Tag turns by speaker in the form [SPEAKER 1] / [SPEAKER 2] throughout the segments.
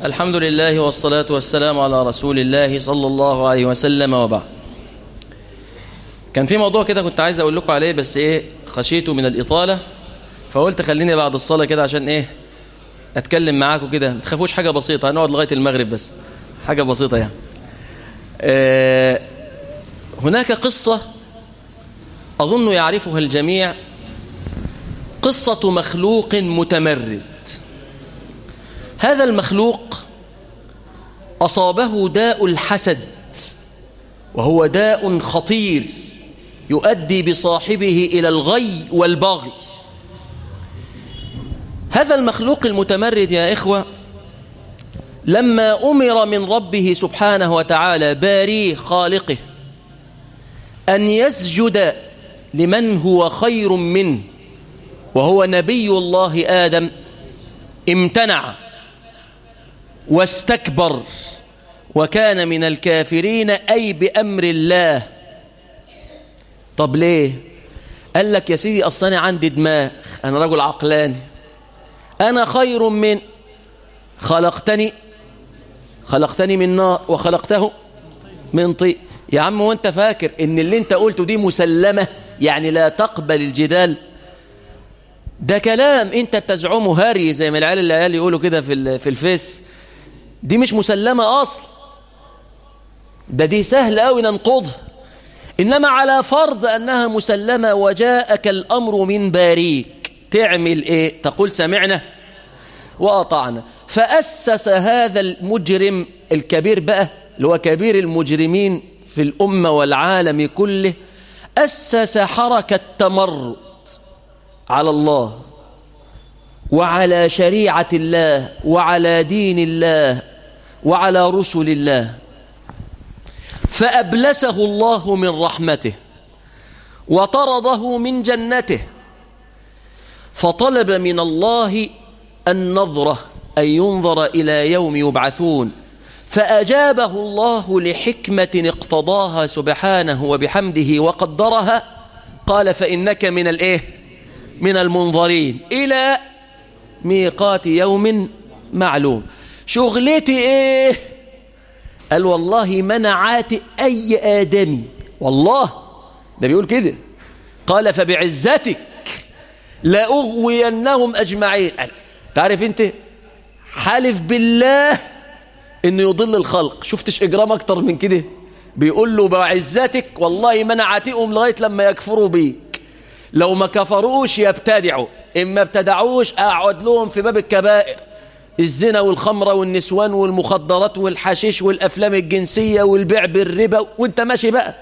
[SPEAKER 1] الحمد لله والصلاة والسلام على رسول الله صلى الله عليه وسلم وبعد كان في موضوع كده كنت عايز أقول لكم عليه بس إيه خشيته من الإطالة فقلت خليني بعد الصلاة كده عشان إيه أتكلم معاكم كده ما تخافوش حاجة بسيطة هنقعد لغاية المغرب بس حاجة بسيطة يعني آه هناك قصة أظن يعرفها الجميع قصة مخلوق متمرد هذا المخلوق أصابه داء الحسد وهو داء خطير يؤدي بصاحبه إلى الغي والبغي هذا المخلوق المتمرد يا إخوة لما أمر من ربه سبحانه وتعالى باريه خالقه أن يسجد لمن هو خير منه وهو نبي الله آدم امتنع واستكبر وكان من الكافرين أي بأمر الله طب ليه قال لك يا سيدي أصلا أنا عندي دماغ أنا رجل عقلاني أنا خير من خلقتني خلقتني من نار وخلقته من طين يا عم وانت فاكر ان اللي انت قلته دي مسلمة يعني لا تقبل الجدال ده كلام انت بتزعمه هري زي ما العيال العيال يقولوا كده في في الفيس دي مش مسلمة اصل ده دي سهل قوي ننقضها انما على فرض انها مسلمة وجاءك الامر من باريك تعمل ايه تقول سمعنا واطعنا فاسس هذا المجرم الكبير بقى اللي هو كبير المجرمين في الامه والعالم كله اسس حركه تمرد على الله وعلى شريعة الله وعلى دين الله وعلى رسل الله فأبلسه الله من رحمته وطرده من جنته فطلب من الله النظرة أن ينظر إلى يوم يبعثون فأجابه الله لحكمة اقتضاها سبحانه وبحمده وقدرها قال فإنك من الإيه؟ من المنظرين إلى ميقات يوم معلوم شغلتي إيه قال والله منعات أي آدمي والله ده بيقول كده قال فبعزتك لأغوينهم أجمعين قال تعرف أنت حالف بالله إنه يضل الخلق شفتش إجرام أكتر من كده بيقول له بعزتك والله منعتهم لغاية لما يكفروا بيك لو ما كفروش يبتدعوا إما ابتدعوش أقعد لهم في باب الكبائر الزنا والخمرة والنسوان والمخدرات والحشيش والأفلام الجنسية والبيع بالربا وانت ماشي بقى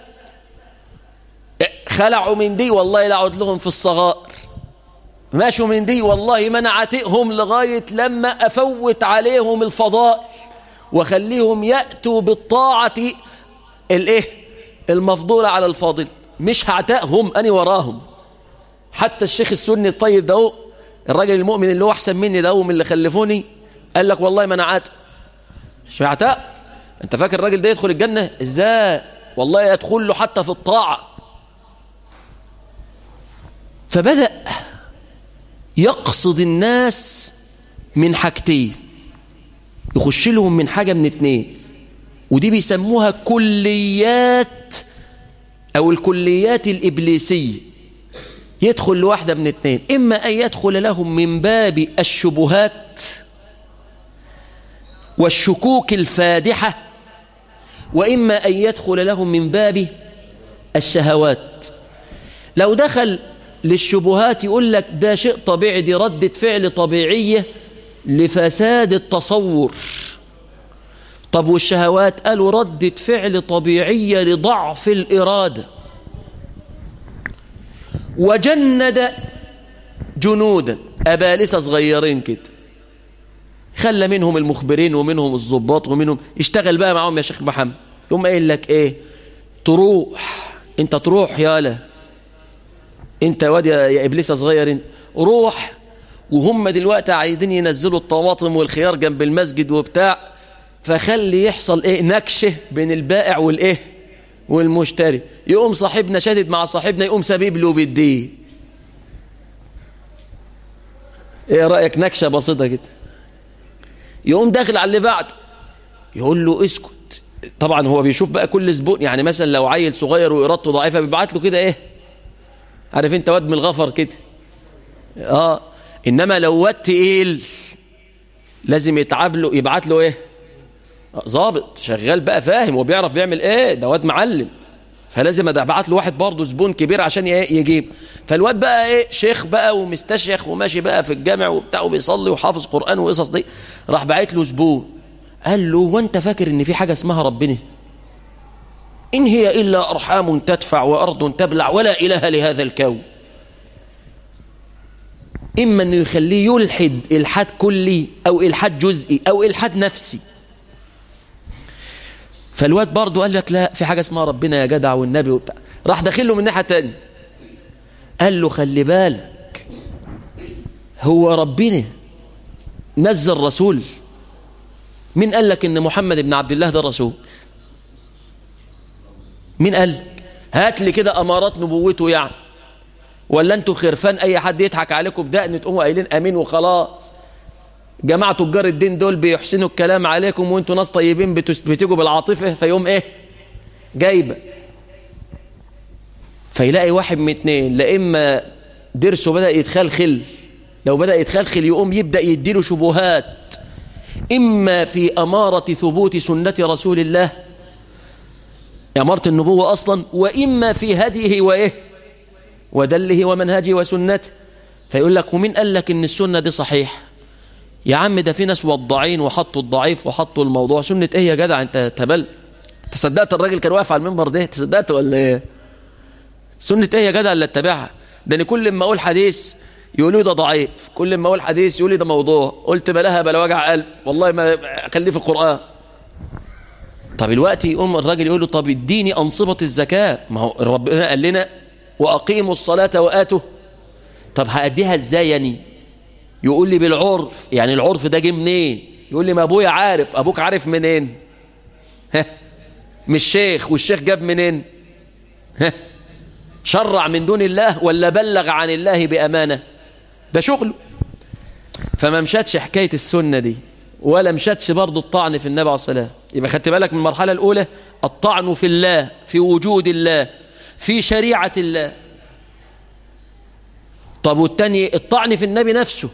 [SPEAKER 1] خلعوا من دي والله لأقعد لهم في الصغائر ماشوا من دي والله منعتهم لغاية لما أفوت عليهم الفضائل وخليهم يأتوا بالطاعة الايه المفضولة على الفاضل مش هعتقهم أني وراهم حتى الشيخ السني الطيب ده الراجل المؤمن اللي هو أحسن مني ده من اللي خلفوني قال لك والله ما أنا عاتق مش هعتق أنت فاكر الراجل ده يدخل الجنة إزاي والله يدخل له حتى في الطاعة فبدأ يقصد الناس من حاجتين يخش لهم من حاجة من اتنين ودي بيسموها كليات أو الكليات الإبليسية يدخل لواحدة من اتنين إما أن يدخل لهم من باب الشبهات والشكوك الفادحة وإما أن يدخل لهم من باب الشهوات لو دخل للشبهات يقول لك ده شيء طبيعي دي ردة فعل طبيعية لفساد التصور طب والشهوات قالوا ردة فعل طبيعية لضعف الإرادة وجند جنودا أبالسة صغيرين كده خلى منهم المخبرين ومنهم الضباط ومنهم اشتغل بقى معهم يا شيخ محمد يقوم قايل لك ايه تروح انت تروح يالا انت واد يا ابليس صغير انت روح وهم دلوقتي عايزين ينزلوا الطماطم والخيار جنب المسجد وبتاع فخلي يحصل ايه نكشه بين البائع والايه والمشتري يقوم صاحبنا شادد مع صاحبنا يقوم سبيب له بالديه ايه رايك نكشه بسيطه كده يقوم داخل على اللي بعد يقول له اسكت طبعا هو بيشوف بقى كل زبون يعني مثلا لو عيل صغير وإرادته ضعيفة بيبعت له كده ايه عارف انت واد من الغفر كده اه انما لو واد تقيل لازم يتعب له يبعت له ايه ظابط شغال بقى فاهم وبيعرف بيعمل ايه ده واد معلم فلازم ابعت له واحد برضه زبون كبير عشان ايه يجيب فالواد بقى ايه شيخ بقى ومستشيخ وماشي بقى في الجامع وبتاع وبيصلي وحافظ قران وقصص دي راح باعت له زبون قال له وانت فاكر ان في حاجه اسمها ربنا ان هي الا ارحام تدفع وارض تبلع ولا اله لهذا الكون اما انه يخليه يلحد الحاد كلي او الحاد جزئي او الحاد نفسي فالواد برضه قال لك لا في حاجة اسمها ربنا يا جدع والنبي وبتاع راح داخل له من ناحية تانية قال له خلي بالك هو ربنا نزل رسول مين قال لك ان محمد بن عبد الله ده رسول مين قال هات لي كده امارات نبوته يعني ولا انتوا خرفان اي حد يضحك عليكم بدقن تقوموا قايلين امين وخلاص جماعة تجار الدين دول بيحسنوا الكلام عليكم وانتوا ناس طيبين بتيجوا بالعاطفة فيوم ايه جايبة فيلاقي واحد من اتنين لا اما درسه بدأ يتخلخل لو بدأ يتخلخل يقوم يبدأ يديله شبهات إما في أمارة ثبوت سنة رسول الله أمارة النبوة أصلا وإما في هديه وإيه ودله ومنهجه وسنته فيقول لك ومين قال لك إن السنة دي صحيح يا عم ده في ناس وضاعين وحطوا الضعيف وحطوا الموضوع سنة ايه يا جدع انت تبلت تصدقت الراجل كان واقف على المنبر ده تصدقت ولا ايه سنة ايه يا جدع اللي اتبعها ده انا كل ما اقول حديث يقولوا ده ضعيف كل ما اقول حديث يقول لي ده موضوع قلت بلاها بلا وجع قلب والله ما خليه في القرآن طب الوقت يقوم الراجل يقول له طب اديني أنصبة الزكاة ما هو ربنا قال لنا وأقيموا الصلاة وآتوا طب هأديها ازاي يعني يقول لي بالعرف يعني العرف ده جه منين يقول لي ما ابويا عارف ابوك عارف منين ها مش شيخ والشيخ جاب منين ها شرع من دون الله ولا بلغ عن الله بأمانة ده شغله فما مشاتش حكاية السنة دي ولا مشاتش برضه الطعن في النبي عليه الصلاة يبقى خدت بالك من المرحلة الأولى الطعن في الله في وجود الله في شريعة الله طب والتاني الطعن في النبي نفسه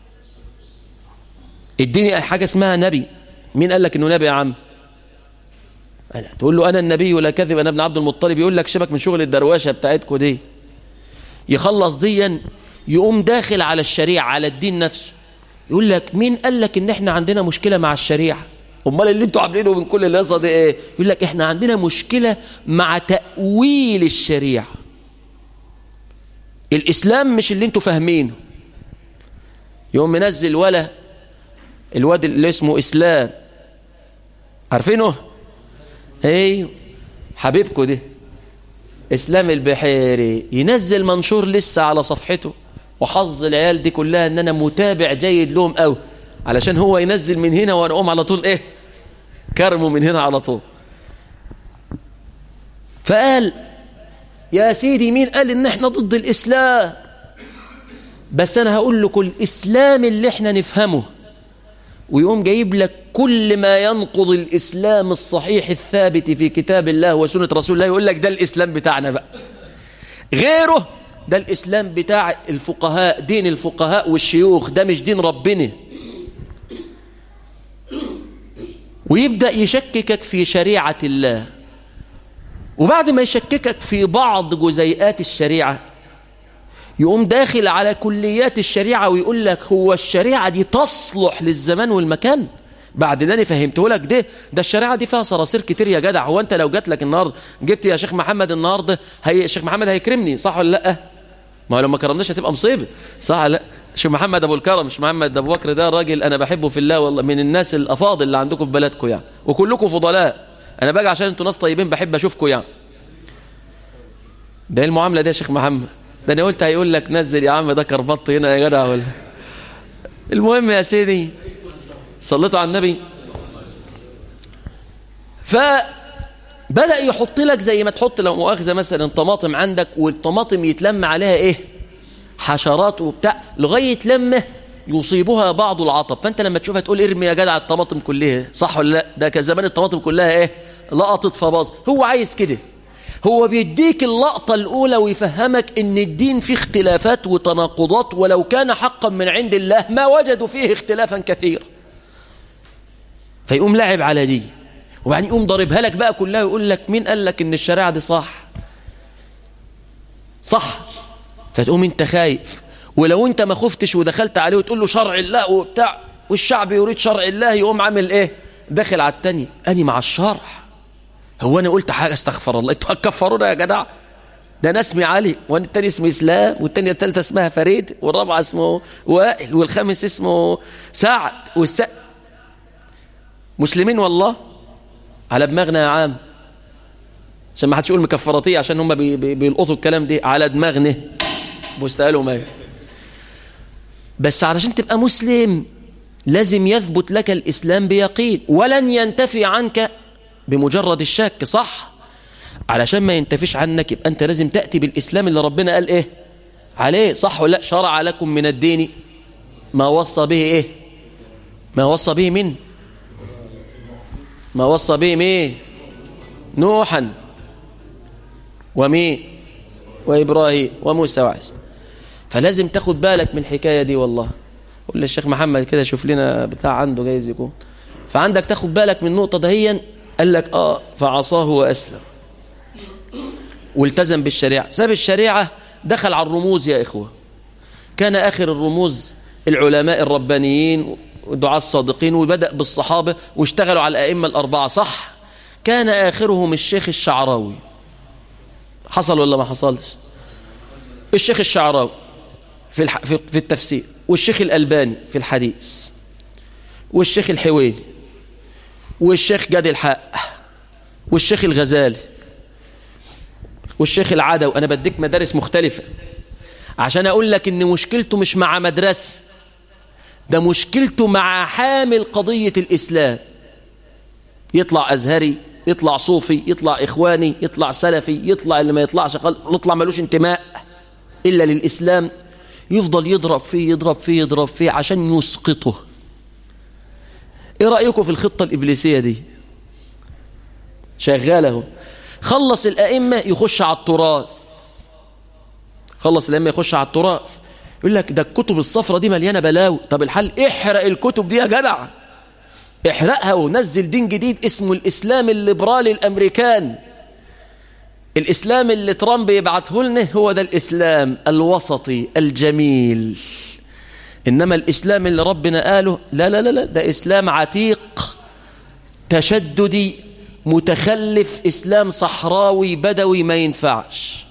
[SPEAKER 1] اديني حاجة اسمها نبي مين قال لك انه نبي يا عم تقول له انا النبي ولا كذب انا ابن عبد المطلب يقول لك شبك من شغل الدرواشة بتاعتكم دي يخلص ديا يقوم داخل على الشريعة على الدين نفسه يقول لك مين قال لك ان احنا عندنا مشكلة مع الشريعة امال اللي انتوا عاملينه من كل القصه دي ايه يقول لك احنا عندنا مشكلة مع تأويل الشريعة الاسلام مش اللي انتوا فاهمينه يقوم منزل ولا الواد اللي اسمه اسلام عارفينه ايوه حبيبكو ده اسلام البحيري ينزل منشور لسه على صفحته وحظ العيال دي كلها ان انا متابع جيد لهم قوي علشان هو ينزل من هنا وانا اقوم على طول ايه كرمه من هنا على طول فقال يا سيدي مين قال ان احنا ضد الاسلام بس انا هقول لكم الاسلام اللي احنا نفهمه ويقوم جايب لك كل ما ينقض الإسلام الصحيح الثابت في كتاب الله وسنة رسول الله يقول لك ده الإسلام بتاعنا بقى غيره ده الإسلام بتاع الفقهاء دين الفقهاء والشيوخ ده مش دين ربنا ويبدأ يشككك في شريعة الله وبعد ما يشككك في بعض جزيئات الشريعة يقوم داخل على كليات الشريعة ويقول لك هو الشريعة دي تصلح للزمان والمكان بعد ده انا فهمته لك ده ده الشريعة دي فيها صراصير كتير يا جدع هو انت لو جات لك النهارده جبت يا شيخ محمد النهارده هي الشيخ محمد هيكرمني صح ولا لا ما هو لو ما كرمناش هتبقى مصيبه صح ولا لا شيخ محمد ابو الكرم مش محمد ابو بكر ده راجل انا بحبه في الله والله من الناس الافاضل اللي عندكم في بلدكم يعني وكلكم فضلاء انا باجي عشان انتوا ناس طيبين بحب اشوفكم يعني ده المعامله دي يا شيخ محمد ده انا قلت هيقول لك نزل يا عم ده كربط هنا يا جدع ولا المهم يا سيدي صليتوا على النبي فبدأ يحط لك زي ما تحط لو مؤاخذة مثلا طماطم عندك والطماطم يتلم عليها ايه حشرات وبتاع لغاية لما يصيبها بعض العطب فانت لما تشوفها تقول ارمي يا جدع الطماطم كلها صح ولا لا ده كان زمان الطماطم كلها ايه لقطت فباظ هو عايز كده هو بيديك اللقطة الأولى ويفهمك إن الدين فيه اختلافات وتناقضات ولو كان حقا من عند الله ما وجدوا فيه اختلافا كثيرا فيقوم لاعب على دي وبعدين يقوم ضاربها لك بقى كلها ويقول لك مين قال لك إن الشريعة دي صح صح فتقوم انت خايف ولو انت ما خفتش ودخلت عليه وتقول له شرع الله وبتاع والشعب يريد شرع الله يقوم عامل ايه داخل على التاني اني مع الشرع هو انا قلت حاجه استغفر الله انتوا هتكفرونا يا جدع ده انا اسمي علي وانا التاني اسمي اسلام والتانية التالتة اسمها فريد والرابعة اسمه وائل والخامس اسمه سعد والس مسلمين والله على دماغنا يا عام عشان ما حدش يقول مكفراتيه عشان هم بي بي بيلقطوا الكلام دي على دماغنا مستقالهم ايه بس علشان تبقى مسلم لازم يثبت لك الإسلام بيقين ولن ينتفي عنك بمجرد الشك صح علشان ما ينتفيش عنك يبقى أنت لازم تأتي بالإسلام اللي ربنا قال إيه عليه صح ولا لا شرع لكم من الدين ما وصى به إيه ما وصى به من ما وصى به مين نوحا ومين وإبراهيم وموسى وعيسى فلازم تاخد بالك من الحكاية دي والله قول للشيخ محمد كده شوف لنا بتاع عنده جايز يكون فعندك تاخد بالك من النقطة دهيا قال لك آه فعصاه وأسلم والتزم بالشريعة ساب الشريعة دخل على الرموز يا إخوة كان آخر الرموز العلماء الربانيين والدعاة الصادقين وبدأ بالصحابة واشتغلوا على الأئمة الأربعة صح كان آخرهم الشيخ الشعراوي حصل ولا ما حصلش الشيخ الشعراوي في, الح... في التفسير والشيخ الألباني في الحديث والشيخ الحويني والشيخ جاد الحق والشيخ الغزالي والشيخ العدوي أنا بديك مدارس مختلفة عشان أقول لك إن مشكلته مش مع مدرسة ده مشكلته مع حامل قضية الإسلام يطلع أزهري يطلع صوفي يطلع إخواني يطلع سلفي يطلع اللي ما يطلعش يطلع ملوش انتماء إلا للإسلام يفضل يضرب فيه يضرب فيه يضرب فيه عشان يسقطه ايه رأيكم في الخطة الإبليسية دي شغاله خلص الأئمة يخش على التراث خلص الأئمة يخش على التراث يقول لك ده الكتب الصفرة دي مليانة بلاوي طب الحل احرق الكتب دي يا جدع احرقها ونزل دين جديد اسمه الإسلام الليبرالي الأمريكاني الإسلام اللي ترامب يبعته لنا هو ده الإسلام الوسطي الجميل إنما الإسلام اللي ربنا قاله لا لا لا لا ده إسلام عتيق تشددي متخلف إسلام صحراوي بدوي ما ينفعش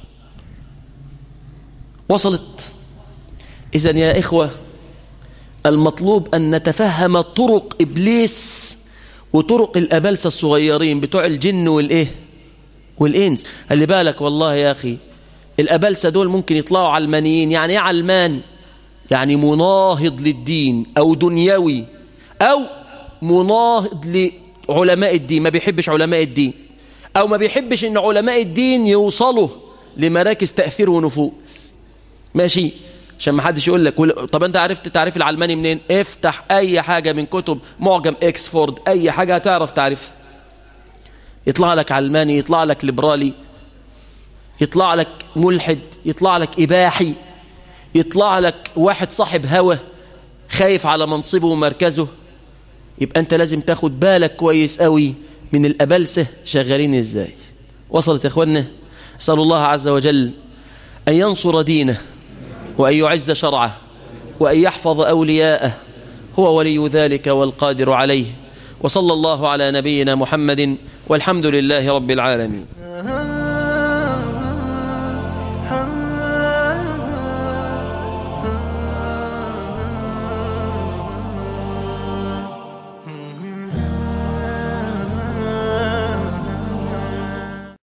[SPEAKER 1] وصلت إذا يا إخوة المطلوب أن نتفهم طرق إبليس وطرق الأبلسة الصغيرين بتوع الجن والإيه والإنس اللي بالك والله يا أخي الأبلسة دول ممكن يطلعوا علمانيين يعني إيه علمان يعني مناهض للدين أو دنيوي أو مناهض لعلماء الدين ما بيحبش علماء الدين أو ما بيحبش أن علماء الدين يوصلوا لمراكز تأثير ونفوذ ماشي عشان ما حدش يقول لك طب انت عرفت تعريف العلماني منين افتح اي حاجة من كتب معجم اكسفورد اي حاجة هتعرف تعرفها يطلع لك علماني يطلع لك ليبرالي يطلع لك ملحد يطلع لك إباحي يطلع لك واحد صاحب هوى خايف على منصبه ومركزه يبقى أنت لازم تاخد بالك كويس قوي من الأبلسة شغالين إزاي وصلت يا أخوانا أسأل الله عز وجل أن ينصر دينه وأن يعز شرعه وأن يحفظ أولياءه هو ولي ذلك والقادر عليه وصلى الله على نبينا محمد والحمد لله رب العالمين